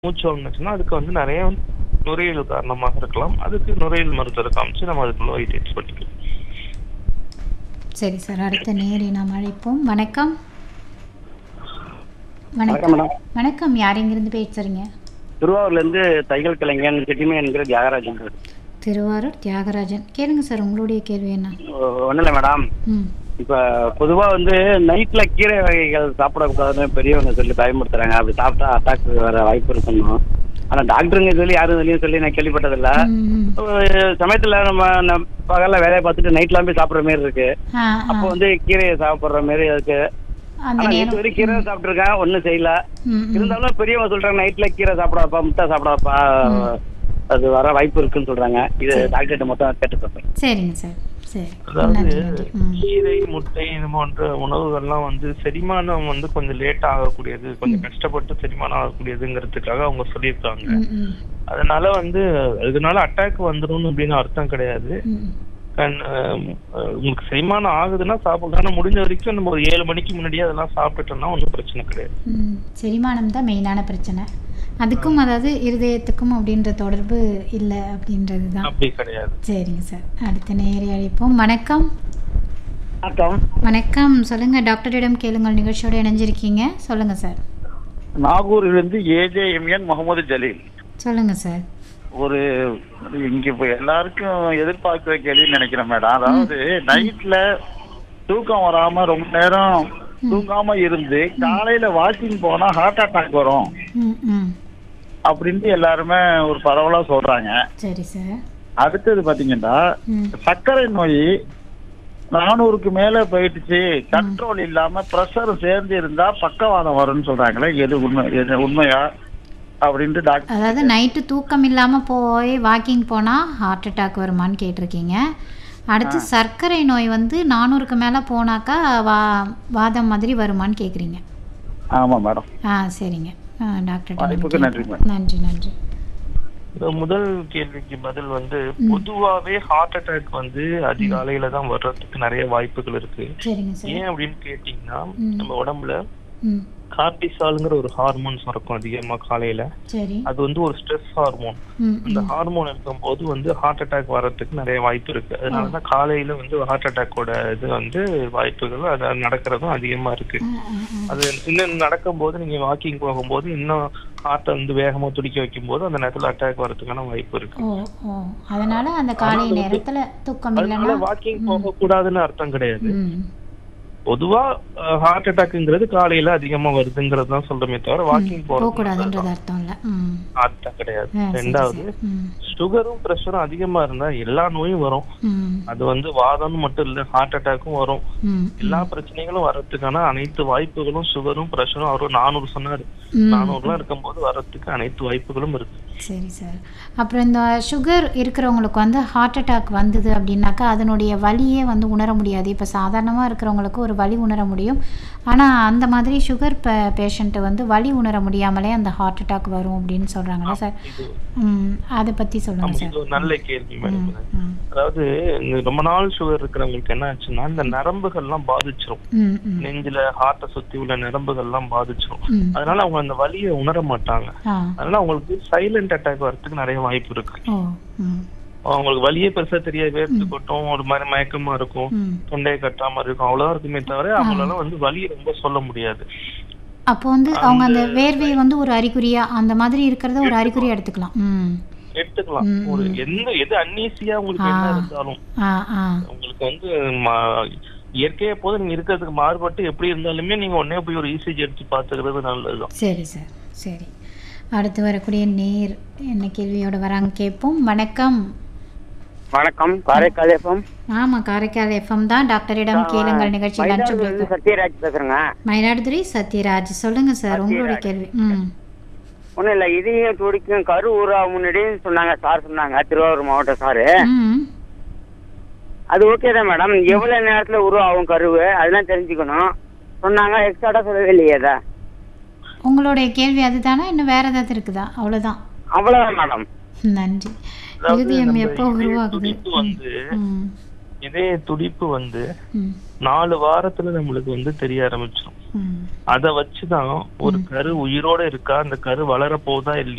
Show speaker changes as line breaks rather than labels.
மூச்சு வாங்கினுச்சுன்னா அதுக்கு வந்து நிறைய நுரையீரல் காரணமாக இருக்கலாம் அதுக்கு நுரையீரல் மருத்துவரை காமிச்சு நம்ம அதுக்குள்ள வைத்தியம் பண்ணிக்கலாம்
சரி சார் அடுத்த நேரை நாம் அழைப்போம் வணக்கம்
வணக்கம்
வணக்கம்
மேடம்
வணக்கம் யார் எங்கிருந்து பேசுறீங்க
திருவாரூர்ல இருந்து தையல் கலைஞன் செட்டிமே என்கிற தியாகராஜன்
திருவாரூர் தியாகராஜன் கேளுங்க சார் உங்களுடைய கேள்வி என்ன
ஒன்றும் இல்லை மேடம்
ம்
இப்போ பொதுவாக வந்து நைட்ல கீரை வகைகள் சாப்பிடக்கூடாதுன்னு பெரியவங்க சொல்லி பயமுறுத்துறாங்க அப்படி சாப்பிட்டா அட்டாக் வர வாய்ப்பு இருக்கணும் ஆனால் டாக்டருங்க சொல்லி யாரும் வெளியும் சொல்லி நான் கேள்விப்பட்டதில்ல
ம், ம்.
ஒரு சமயத்துல நம்ம நம்ம பகல்ல வேலையை பார்த்துட்டு நைட்லாம் போய் சாப்பிட்ற மாதிரி இருக்கு
ஆ
அப்போ
ஆ
வந்து கீரையை சாப்பிட்ற மாதிரி இருக்கு
அந்த
ஆனா இது
நேரம்
வரைக்கும் கீரை சாப்பிட்டுருக்கேன் ஒன்றும் செய்யல
ம், ம்.
இருந்தாலும் பெரியவங்க சொல்றாங்க நைட்ல கீரை சாப்பிடாப்பா முட்டை சாப்பிடாப்பா அது வர வாய்ப்பு இருக்குன்னு சொல்றாங்க இது டாக்டர்கிட்ட மொத்தம் கேட்டு சொல்றேன்
சரிங்க சார் சரி
அதாவது
நன்றி நன்றி ம்
கீரை முட்டை இது போன்ற உணவுகள்லாம் வந்து செரிமானம் வந்து கொஞ்சம் லேட் ஆகக்கூடியது கொஞ்சம் கஷ்டப்பட்டு செரிமானம் ஆகக்கூடியதுங்கிறதுக்காக அவங்க சொல்லியிருக்காங்க
ம், ம்,
அதனால வந்து அதனால அட்டாக் வந்துடும் அப்படின்னு அர்த்தம் கிடையாது
ம்.
கண்- அஹ் உங்களுக்கு செரிமானம் ஆகுதுன்னா சாப்பிடலாம் ஆனா முடிஞ்ச வரைக்கும் நம்ம ஒரு ஏழு மணிக்கு முன்னாடியே அதெல்லாம் சாப்பிட்டுட்டோம்னா ஒன்றும் பிரச்சனை கிடையாது
ம், செரிமானம் தான் மெயினான பிரச்சனை அதுக்கும் அதாவது இருதயத்துக்கும் அப்படின்ற தொடர்பு இல்லை அப்படின்றது தான்
அப்படி கிடையாது
சரிங்க சார் அடுத்த நேரை அழைப்போம் வணக்கம்
வணக்கம்
வணக்கம் சொல்லுங்க டாக்டரிடம் கேளுங்கள் நிகழ்ச்சியோட இணைஞ்சிருக்கீங்க சொல்லுங்க சார்
நாகூரிலிருந்து ஏஜேஎம்என் முகமது ஜலீல்
சொல்லுங்க சார்
ஒரு இங்க இப்போ எல்லாருக்கும் எதிர்பார்க்கிற கேள்வின்னு நினைக்கிறேன் மேடம் அதாவது நைட்ல தூக்கம் வராம ரொம்ப நேரம் தூங்காம இருந்து காலையில வாக்கிங் போனா ஹார்ட் அட்டாக் வரும்
ம் ம்
அப்படின்ட்டு எல்லாருமே ஒரு பரவலா சொல்றாங்க
சரி சார்
அடுத்தது பாத்தீங்கன்னா
ம்
சர்க்கரை நோய் நானூறுக்கு மேல போயிடுச்சு கண்ட்ரோல் இல்லாம ப்ரெஷர் சேர்ந்து இருந்தா பக்கவாதம் வரும்னு சொல்றாங்களே எது உண்மை எது உண்மையா அப்படின்ட்டு டாக்டர்
அதாவது நைட்டு தூக்கம் இல்லாமல் போய் வாக்கிங் போனால் ஹார்ட் அட்டாக் வருமான்னு கேட்டிருக்கீங்க அடுத்து சர்க்கரை நோய் வந்து நானூறுக்கு மேலே போனாக்கா வா வாதம் மாதிரி வருமான்னு கேட்குறீங்க
ஆமா மேடம்
ஆ சரிங்க ஆ, டாக்டர்கிட்ட
வாய்ப்புக்கு
நம்ம
நன்றி,
கேட்போம். நன்றி நன்றி
இந்த முதல் கேள்விக்கு பதில் வந்து பொதுவாவே ஹார்ட் அட்டாக் வந்து அதிகாலையில தான் வர்றதுக்கு நிறைய வாய்ப்புகள் இருக்கு
சரிங்க சார்
ஏன் அப்படின்னு கேட்டீங்கன்னா
ம்.
நம்ம உடம்புல
ம்
கார்டிசால்ங்கிற ஒரு ஹார்மோன் சுரக்கும் அதிகமா காலையில
சரி
அது வந்து ஒரு ஸ்ட்ரெஸ் ஹார்மோன்
ம்
அந்த
ம்
ஹார்மோன் இருக்கும்போது வந்து ஹார்ட் அட்டாக் வர்றதுக்கு நிறைய வாய்ப்பு இருக்கு அதனாலதான் காலையில வந்து ஹார்ட் அட்டாக்கோட இது வந்து வாய்ப்புகள் அது நடக்கிறதும் அதிகமா இருக்கு
ஆ, ஆ, ஆ.
அது இன்னும் நடக்கும்போது நீங்க வாக்கிங் போகும்போது இன்னும் ஹார்ட்டை வந்து வேகமா துடிக்க வைக்கும்போது அந்த நேரத்துல அட்டாக் வர்றதுக்கான வாய்ப்பு இருக்கு
ஓ ஓ அதனால அந்த காலை நேரத்தில் தூக்கம்
அதனால
இல்லைன்னா
வாக்கிங் போக கூடாதுன்னு அர்த்தம் கிடையாது
ம்
பொதுவா ஹார்ட் அட்டாக்ங்கிறது காலையில அதிகமா வருதுங்கிறது தான் சொல்றமே தவிர வாக்கிங் போறது
போகக்கூடாதுன்றது அர்த்தம் இல்லை ம்
ஹார்ட் அட்டாக் கிடையாது
ஆ, சரி,
ரெண்டாவது
சரி. ம்
சுகரும் பிரஷரும் அதிகமா இருந்தா எல்லா நோயும் வரும்
ம்
அது வந்து வாதம்னு மட்டும் இல்ல ஹார்ட் அட்டாக்கும் வரும்
ம்
எல்லா பிரச்சனைகளும் வர்றதுக்கான அனைத்து வாய்ப்புகளும் சுகரும் பிரஷரும் அவரும் நானூறு சொன்னாரு
ம்.
நானூறுலாம் இருக்கும்போது வர்றதுக்கு அனைத்து வாய்ப்புகளும் இருக்கு
சரி சார் அப்புறம் இந்த சுகர் இருக்கிறவங்களுக்கு வந்து ஹார்ட் அட்டாக் வந்தது அப்படின்னாக்கா அதனுடைய வலியே வந்து உணர முடியாது இப்போ சாதாரணமாக இருக்கிறவங்களுக்கு ஒரு வலி உணர முடியும் ஆனால் அந்த மாதிரி சுகர் ப பேஷண்ட்டு வந்து வலி உணர முடியாமலே அந்த ஹார்ட் அட்டாக் வரும் அப்படின்னு சொல்கிறாங்களா சார்
இது
ம் அதை பற்றி
ஆமா,
சொல்லுங்கள்
இது
சார்
ஒரு நல்ல கேள்வி மேடம் இது.
ம்
அதாவது இந்த ரொம்ப நாள் சுகர் இருக்கிறவங்களுக்கு என்ன ஆச்சுன்னா இந்த நரம்புகள்லாம் பாதிச்சிரும்
ம் ம்
நெஞ்சில ஹார்ட்டை சுத்தி உள்ள நரம்புகள்லாம் பாதிச்சிரும்
ம்
அதனால அவங்க அந்த வலியை உணர மாட்டாங்க
ஆ
அதனால அவங்களுக்கு சைலண்ட் அட்டாக் வரதுக்கு நிறைய வாய்ப்பு இருக்கு
ஓ ம்
அவங்களுக்கு வலியே பெருசா தெரியாது வேர்த்து கொட்டும் ஒரு மாதிரி மயக்கமா இருக்கும்
ம்
தொண்டையை கட்டாம இருக்கும் அவ்வளவுதான் இருக்குமே தவிர அவங்களால வந்து வலியை ரொம்ப சொல்ல முடியாது
அப்போ வந்து அவங்க அந்த வேர்வை வந்து ஒரு அறிகுறியா அந்த மாதிரி இருக்கிறத ஒரு அறிகுறியா எடுத்துக்கலாம் ம்
எடுத்துக்கலாம்
ம்,
ஒரு எந்த எது அன்னீசியா உங்களுக்கு என்ன
ஆ.
இருந்தாலும்
ஆ ஆ
உங்களுக்கு வந்து ம- இயற்கையா போது நீங்க இருக்கிறதுக்கு மாறுபட்டு எப்படி இருந்தாலுமே நீங்க உடனே போய் ஒரு இசிஜி எடுத்து பாத்துக்கிறது நல்லதுதான்
சரி சார் சரி அடுத்து வரக்கூடிய நேர் என்ன கேள்வியோட வராங்க கேட்போம் வணக்கம்
வணக்கம் காரைக்கால் எஃப்எம்
ஆமாம் காரைக்கால் எஃப்எம் தான் டாக்டரிடம் கேளுங்கள் நிகழ்ச்சி லஞ்ச் பிரேக்
சத்யராஜ் பேசுறேங்க
மயிலாடுதுறை சத்யராஜ் சொல்லுங்க சார் உங்களுடைய கேள்வி ம்
ஒன்றும் இல்லை இதையும் துடிக்கும் கரு ஊரா முன்னாடின்னு சொன்னாங்க சார் சொன்னாங்க திருவாரூர் மாவட்ட சாரு
ம்
அது ஓகே தான் மேடம் எவ்வளவு நேரத்துல உருவாகும் கருவு அதெல்லாம் தெரிஞ்சுக்கணும் சொன்னாங்க எக்ஸ்ட்ரா சொல்லவே இல்லையே அதை
உங்களுடைய கேள்வி அதுதானா இன்னும் வேற ஏதாவது இருக்குதா அவ்வளோதான்
அவ்வளவுதான் மேடம்
நன்றி
அதாவது
இருதயம்
நம்ம
எப்போ
இதய
உருவாகுது
துடிப்பு வந்து
ம்
இதய துடிப்பு வந்து
ம்
நாலு வாரத்துல நம்மளுக்கு வந்து தெரிய ஆரம்பிச்சிடும்
ம்
அத வச்சுதான் ஒரு கரு உயிரோட இருக்கா அந்த கரு வளர போதா இல்லையா